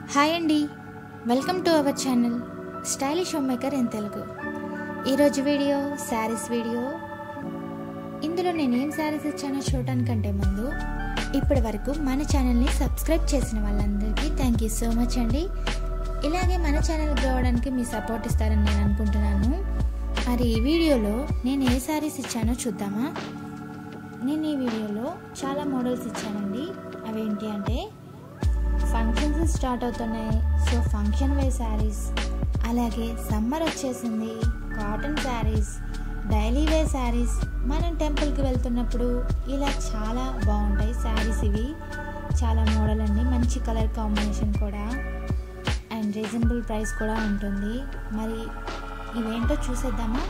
hi అండి welcome to our channel stylish home maker in Telugu ఈరోజు video saris video ఇందులో నేను ఏం శారీస్ ఇచ్చానో చూడటానికంటే ముందు ఇప్పటి వరకు మన ఛానల్ని సబ్స్క్రైబ్ చేసిన వాళ్ళందరికీ థ్యాంక్ యూ సో మచ్ అండి ఇలాగే మన ఛానల్ గ్రో అవడానికి మీ సపోర్ట్ ఇస్తారని నేను అనుకుంటున్నాను మరి ఈ వీడియోలో నేను ఏ శారీస్ ఇచ్చానో చూద్దామా నేను ఈ వీడియోలో చాలా మోడల్స్ ఇచ్చానండి అవేంటి అంటే ఫంక్షన్స్ స్టార్ట్ అవుతున్నాయి సో ఫంక్షన్ వేర్ శారీస్ అలాగే సమ్మర్ వచ్చేసింది cotton saris daily wear saris మనం టెంపుల్కి వెళ్తున్నప్పుడు ఇలా చాలా బాగుంటాయి శారీస్ ఇవి చాలా మోడల్ అండి మంచి కలర్ కాంబినేషన్ కూడా అండ్ రీజనబుల్ ప్రైస్ కూడా ఉంటుంది మరి ఇవేంటో చూసేద్దామా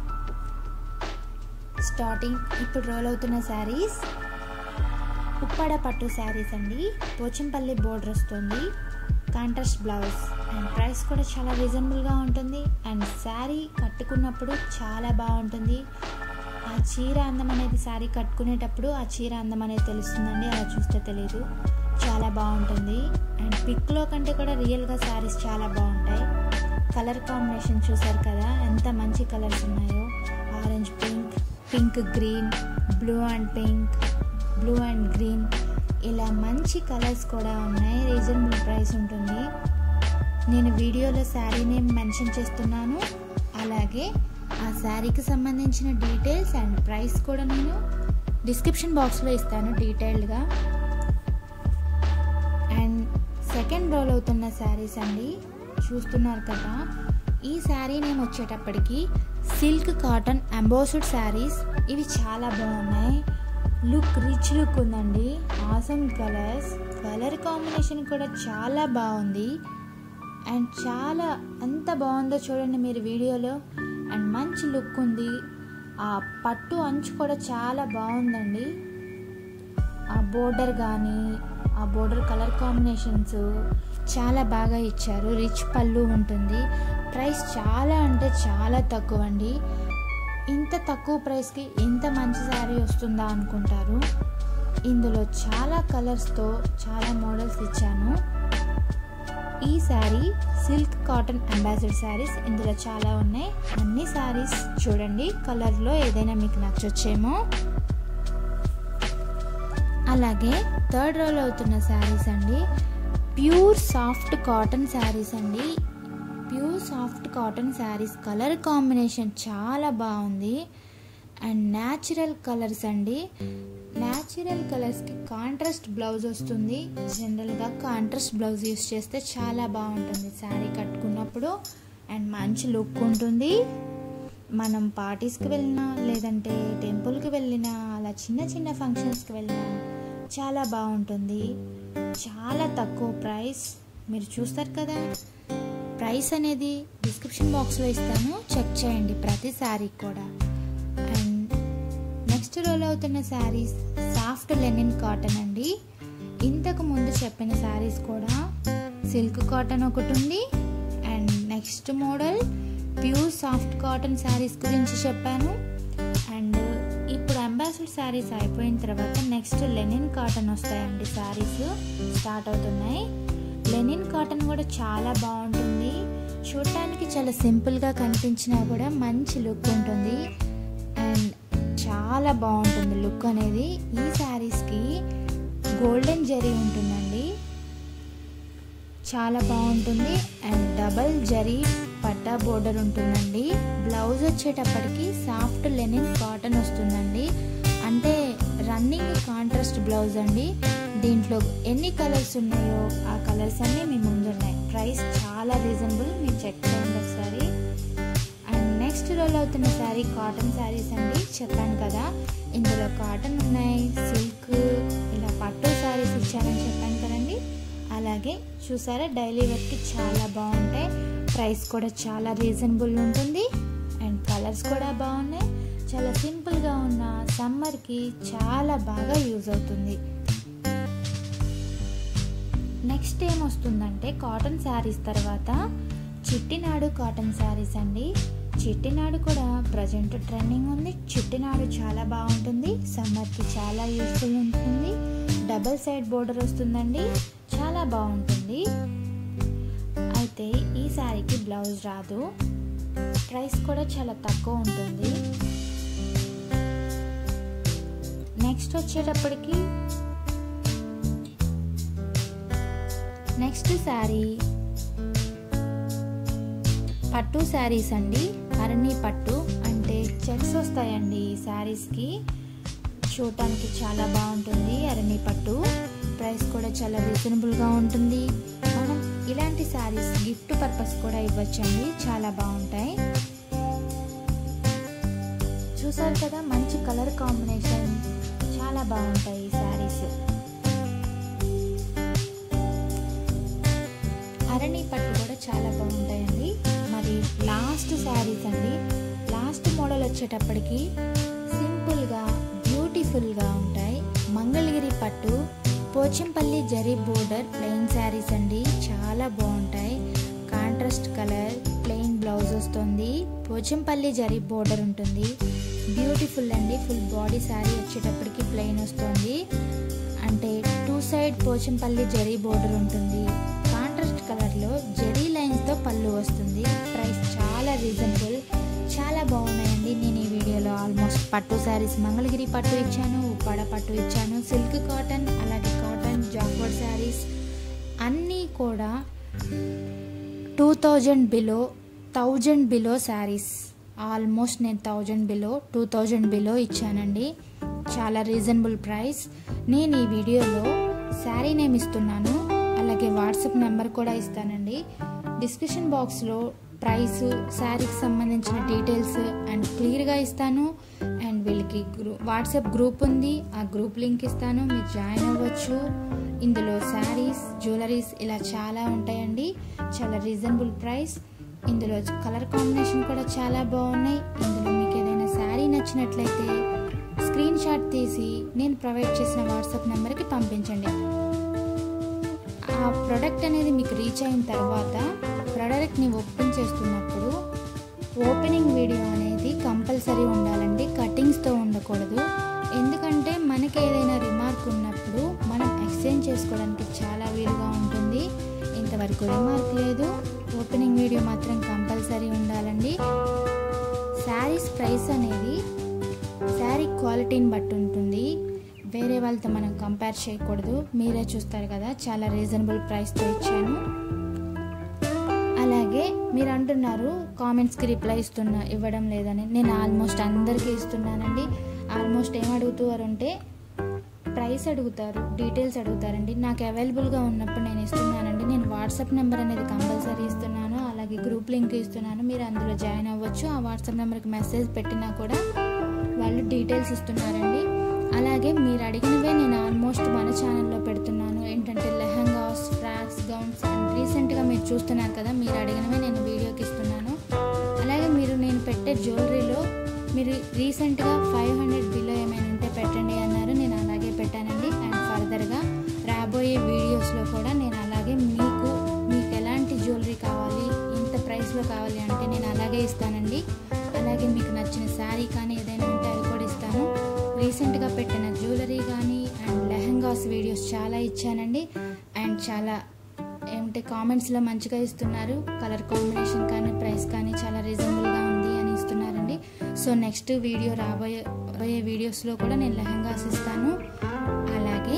స్టార్టింగ్ ఇప్పుడు రోల్ అవుతున్న శారీస్ ఉప్పాడ పట్టు శారీస్ అండి పోచంపల్లి బోర్డర్ వస్తుంది కాంట్రాస్ట్ బ్లౌజ్ అండ్ ప్రైస్ కూడా చాలా రీజనబుల్గా ఉంటుంది అండ్ శారీ కట్టుకున్నప్పుడు చాలా బాగుంటుంది ఆ చీర అందం అనేది శారీ కట్టుకునేటప్పుడు ఆ చీర అందం అనేది తెలుస్తుందండి అలా చూస్తే తెలియదు చాలా బాగుంటుంది అండ్ పిక్లో కంటే కూడా రియల్గా శారీస్ చాలా బాగుంటాయి కలర్ కాంబినేషన్ చూసారు కదా ఎంత మంచి కలర్స్ ఉన్నాయో orange pink pink green blue and pink blue and green ఇలా మంచి కలర్స్ కూడా ఉన్నాయి రీజనబుల్ ప్రైస్ ఉంటుంది నేను వీడియోలో శారీ నేమ్ మెన్షన్ చేస్తున్నాను అలాగే ఆ శారీకి సంబంధించిన డీటెయిల్స్ అండ్ ప్రైస్ కూడా నేను డిస్క్రిప్షన్ బాక్స్లో ఇస్తాను డీటెయిల్డ్గా అండ్ సెకండ్ రోల్ అవుతున్న శారీస్ అండి చూస్తున్నారు కదా ఈ శారీ నేమ్ వచ్చేటప్పటికి సిల్క్ కాటన్ అంబోస్డ్ శారీస్ ఇవి చాలా బాగున్నాయి లుక్ రిచ్ లుక్ ఉందండి ఆసమ్ కలర్స్ కలర్ కాంబినేషన్ కూడా చాలా బాగుంది అండ్ చాలా ఎంత బాగుందో చూడండి మీరు వీడియోలో అండ్ మంచి లుక్ ఉంది ఆ పట్టు అంచు కూడా చాలా బాగుందండి ఆ బోర్డర్ కానీ ఆ బోర్డర్ కలర్ కాంబినేషన్స్ చాలా బాగా ఇచ్చారు రిచ్ పళ్ళు ఉంటుంది ప్రైస్ చాలా అంటే చాలా తక్కువ అండి ఇంత తక్కువ ప్రైస్కి ఇంత మంచి శారీ వస్తుందా అనుకుంటారు ఇందులో చాలా కలర్స్తో చాలా మోడల్స్ ఇచ్చాను ఈ sari silk cotton ambassador saris ఇందులో చాలా ఉన్నాయి అన్ని శారీస్ చూడండి కలర్లో ఏదైనా మీకు నచ్చొచ్చేమో అలాగే థర్డ్ రోల్ అవుతున్న శారీస్ అండి ప్యూర్ సాఫ్ట్ కాటన్ శారీస్ అండి pure soft cotton saris colour combination చాలా బాగుంది అండ్ న్యాచురల్ కలర్స్ అండి న్యాచురల్ కలర్స్కి కాంట్రాస్ట్ బ్లౌజ్ వస్తుంది జనరల్గా కాంట్రాస్ట్ బ్లౌజ్ యూస్ చేస్తే చాలా బాగుంటుంది శారీ కట్టుకున్నప్పుడు అండ్ మంచి లుక్ ఉంటుంది మనం పార్టీస్కి వెళ్ళినా లేదంటే టెంపుల్కి వెళ్ళినా అలా చిన్న చిన్న ఫంక్షన్స్కి వెళ్ళినా చాలా బాగుంటుంది చాలా తక్కువ ప్రైస్ మీరు చూస్తారు కదా ప్రైస్ అనేది డిస్క్రిప్షన్ బాక్స్లో ఇస్తాను చెక్ చేయండి ప్రతి శారీ కూడా అండ్ నెక్స్ట్ రోల్ అవుతున్న శారీస్ సాఫ్ట్ లెనిన్ కాటన్ అండి ఇంతకు ముందు చెప్పిన శారీస్ కూడా సిల్క్ కాటన్ ఒకటి ఉంది and next model pure soft cotton saris గురించి చెప్పాను అండ్ ఇప్పుడు అంబాసిడర్ శారీస్ అయిపోయిన తర్వాత నెక్స్ట్ లెనిన్ కాటన్ వస్తాయండి శారీస్ స్టార్ట్ అవుతున్నాయి లెనిన్ కాటన్ కూడా చాలా బాగుంటుంది చూడటానికి చాలా సింపుల్గా కనిపించినా కూడా మంచి లుక్ ఉంటుంది అండ్ చాలా బాగుంటుంది లుక్ అనేది ఈ శారీస్కి గోల్డెన్ జరీ ఉంటుందండి చాలా బాగుంటుంది అండ్ డబల్ జరీ పట్టా బోర్డర్ ఉంటుందండి బ్లౌజ్ వచ్చేటప్పటికి సాఫ్ట్ లెనిన్ కాటన్ వస్తుందండి అంటే రన్నింగ్ కాంట్రాస్ట్ బ్లౌజ్ అండి దీంట్లో ఎన్ని కలర్స్ ఉన్నాయో ఆ కలర్స్ అన్నీ మీ ముందు ఉన్నాయి ప్రైస్ చాలా రీజనబుల్ మీరు చెక్ చేయండి ఒకసారి అండ్ నెక్స్ట్ రోల్ అవుతున్న శారీ కాటన్ శారీస్ అండి చెప్పాను కదా ఇందులో కాటన్ ఉన్నాయి సిల్క్ ఇలా పట్టు శారీస్ ఇచ్చారని చెప్పాను కదండి అలాగే చూసారా డైలీ వేర్కి చాలా బాగుంటాయి ప్రైస్ కూడా చాలా రీజనబుల్ ఉంటుంది అండ్ కలర్స్ కూడా బాగున్నాయి చాలా సింపుల్గా ఉన్న సమ్మర్కి చాలా బాగా యూజ్ అవుతుంది నెక్స్ట్ ఏమొస్తుందంటే కాటన్ శారీస్ తర్వాత చిట్టినాడు కాటన్ శారీస్ అండి చిట్టినాడు కూడా ప్రజెంట్ ట్రెండింగ్ ఉంది చిట్టినాడు చాలా బాగుంటుంది సమ్మర్కి చాలా యూస్ఫుల్ ఉంటుంది డబల్ సైడ్ బోర్డర్ వస్తుందండి చాలా బాగుంటుంది అయితే ఈ శారీకి బ్లౌజ్ రాదు ప్రైస్ కూడా చాలా తక్కువ ఉంటుంది నెక్స్ట్ వచ్చేటప్పటికి నెక్స్ట్ శారీ పట్టు శారీస్ అండి అరణి పట్టు అంటే చెక్స్ వస్తాయండి ఈ శారీస్కి చూడటానికి చాలా బాగుంటుంది అరణి పట్టు ప్రైస్ కూడా చాలా రీజనబుల్గా ఉంటుంది మనం ఇలాంటి శారీస్ గిఫ్ట్ పర్పస్ కూడా ఇవ్వచ్చండి చాలా బాగుంటాయి చూసారు కదా మంచి కలర్ కాంబినేషన్ చాలా బాగుంటాయి ఈ శారీస్ అరణి పట్టు కూడా చాలా బాగుంటాయండి మరి లాస్ట్ శారీస్ అండి లాస్ట్ మోడల్ వచ్చేటప్పటికి సింపుల్గా బ్యూటిఫుల్గా ఉంటాయి మంగళగిరి పట్టు పోచంపల్లి జరీ బోర్డర్ ప్లెయిన్ శారీస్ అండి చాలా బాగుంటాయి కాంట్రాస్ట్ కలర్ ప్లెయిన్ బ్లౌజ్ వస్తుంది పోచంపల్లి జరీ బోర్డర్ ఉంటుంది బ్యూటిఫుల్ అండి ఫుల్ బాడీ శారీ వచ్చేటప్పటికి ప్లెయిన్ వస్తుంది అంటే two side Pochampally zari border ఉంటుంది కాంట్రాస్ట్ కలర్లో జరీ లైన్స్తో పళ్ళు వస్తుంది ప్రైస్ చాలా రీజనబుల్ చాలా బాగున్నాయండి నేను ఈ వీడియోలో ఆల్మోస్ట్ పట్టు శారీస్ మంగళగిరి పట్టు ఇచ్చాను ఉప్పాడ పట్టు ఇచ్చాను సిల్క్ కాటన్ అలాగే కాటన్ జాక్వర్డ్ శారీస్ అన్నీ కూడా two thousand below thousand below saris almost నేను thousand below two thousand below ఇచ్చానండి చాలా రీజనబుల్ ప్రైస్ నేను ఈ వీడియోలో శారీ నేమ్ ఇస్తున్నాను అలాగే వాట్సాప్ నెంబర్ కూడా ఇస్తానండి డిస్క్రిప్షన్ బాక్స్లో ప్రైస్ శారీకి సంబంధించిన డీటెయిల్స్ అండ్ క్లియర్గా ఇస్తాను అండ్ వీళ్ళకి గ్రూ వాట్సాప్ గ్రూప్ ఉంది ఆ గ్రూప్ లింక్ ఇస్తాను మీరు జాయిన్ అవ్వచ్చు ఇందులో శారీస్ జ్యువెలరీస్ ఇలా చాలా ఉంటాయండి చాలా రీజనబుల్ ప్రైస్ ఇందులో కలర్ కాంబినేషన్ కూడా చాలా బాగున్నాయి ఇందులో మీకు ఏదైనా శారీ నచ్చినట్లయితే స్క్రీన్ షాట్ తీసి నేను ప్రొవైడ్ చేసిన వాట్సాప్ నెంబర్కి పంపించండి ఆ ప్రోడక్ట్ అనేది మీకు రీచ్ అయిన తర్వాత ప్రోడక్ట్ని ఓపెన్ చేస్తున్నప్పుడు ఓపెనింగ్ వీడియో అనేది కంపల్సరీ ఉండాలండి కటింగ్స్తో ఉండకూడదు ఎందుకంటే మనకి ఏదైనా రిమార్క్ ఉన్నప్పుడు మనం ఎక్స్చేంజ్ చేసుకోవడానికి చాలా వీలుగా ఉంటుంది ఇంతవరకు రిమార్క్ లేదు ఓపెనింగ్ వీడియో మాత్రం కంపల్సరీ ఉండాలండి శారీస్ ప్రైస్ అనేది శారీ క్వాలిటీని బట్టి ఉంటుంది వేరే వాళ్ళతో మనం కంపేర్ చేయకూడదు మీరే చూస్తారు కదా చాలా రీజనబుల్ ప్రైస్తో ఇచ్చాను అలాగే మీరు అంటున్నారు కామెంట్స్కి రిప్లై ఇస్తున్నా ఇవ్వడం లేదని నేను ఆల్మోస్ట్ అందరికీ ఇస్తున్నానండి ఆల్మోస్ట్ ఏం అడుగుతారు అంటే ప్రైస్ అడుగుతారు డీటెయిల్స్ అడుగుతారండి నాకు అవైలబుల్గా ఉన్నప్పుడు నేను ఇస్తున్నానండి నేను వాట్సాప్ నెంబర్ అనేది కంపల్సరీ ఇస్తున్నాను అలాగే గ్రూప్ లింక్ ఇస్తున్నాను మీరు అందులో జాయిన్ అవ్వచ్చు ఆ వాట్సాప్ నెంబర్కి మెసేజ్ పెట్టినా కూడా వాళ్ళు డీటెయిల్స్ ఇస్తున్నారండి అలాగే మీరు అడిగినవే నేను ఆల్మోస్ట్ మన ఛానల్లో పెడుతున్నాను ఏంటంటే లెహంగాస్ ఫ్రాక్స్ గౌన్స్ అండ్ రీసెంట్గా మీరు చూస్తున్నారు కదా మీరు అడిగినవే నేను వీడియోకి ఇస్తున్నాను అలాగే మీరు నేను పెట్టే జ్యువెలరీలో మీరు రీసెంట్గా ఫైవ్ హండ్రెడ్ బిలో ఏమైనా ఉంటే పెట్టండి అన్నారు నేను అలాగే పెట్టానండి అండ్ ఫర్దర్గా రాబోయే వీడియోస్లో కూడా నేను అలాగే మీకు మీకు ఎలాంటి జ్యువెలరీ కావాలి ఇంత ప్రైస్లో కావాలి అంటే నేను అలాగే ఇస్తానండి అలాగే మీకు నచ్చిన శారీ కానీ ఏదైనా ఉంటే అవి కూడా ఇస్తాను రీసెంట్గా పెట్టిన జ్యువెలరీ కానీ అండ్ లెహంగాస్ వీడియోస్ చాలా ఇచ్చానండి అండ్ చాలా ఏమిటి కామెంట్స్లో మంచిగా ఇస్తున్నారు కలర్ కాంబినేషన్ కానీ ప్రైస్ కానీ చాలా రీజనబుల్గా ఉంది అని ఇస్తున్నారండి సో నెక్స్ట్ వీడియో రాబోయే రాబోయే వీడియోస్లో కూడా నేను లెహంగాస్ ఇస్తాను అలాగే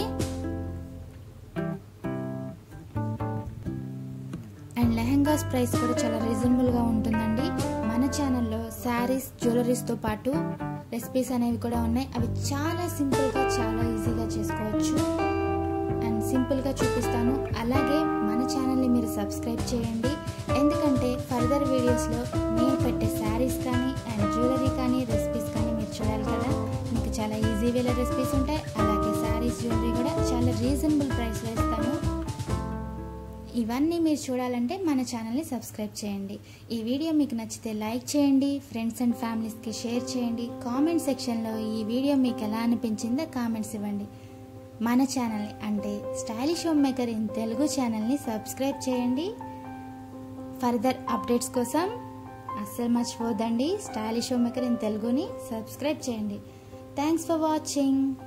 అండ్ లెహంగాస్ ప్రైస్ కూడా చాలా రీజనబుల్గా ఉంటుందండి మన ఛానల్లో శారీస్ జ్యువెలరీస్తో పాటు రెసిపీస్ అనేవి కూడా ఉన్నాయి అవి చాలా సింపుల్గా చాలా ఈజీగా చేసుకోవచ్చు అండ్ సింపుల్గా చూపిస్తాను అలాగే మన ఛానల్ని మీరు సబ్స్క్రైబ్ చేయండి ఎందుకంటే ఫర్దర్ వీడియోస్లో నేను పెట్టే శారీస్ కానీ అండ్ జ్యువెలరీ కానీ రెసిపీస్ కానీ మీరు చూడాలి కదా మీకు చాలా ఈజీ వేల రెసిపీస్ ఉంటాయి అలాగే శారీస్ జ్యువెలరీ కూడా చాలా రీజనబుల్ ప్రైస్లో ఇస్తాను ఇవన్నీ మీరు చూడాలంటే మన ఛానల్ని సబ్స్క్రైబ్ చేయండి ఈ వీడియో మీకు నచ్చితే లైక్ చేయండి ఫ్రెండ్స్ అండ్ ఫ్యామిలీస్కి షేర్ చేయండి కామెంట్ సెక్షన్లో ఈ వీడియో మీకు ఎలా అనిపించిందో కామెంట్స్ ఇవ్వండి మన ఛానల్ని అంటే stylish home maker in Telugu ఛానల్ని సబ్స్క్రైబ్ చేయండి ఫర్దర్ అప్డేట్స్ కోసం అస్సలు మర్చిపోద్దండి స్టైలిష్ హోమ్ మేకర్ ఇన్ తెలుగుని సబ్స్క్రైబ్ చేయండి థ్యాంక్స్ ఫర్ వాచింగ్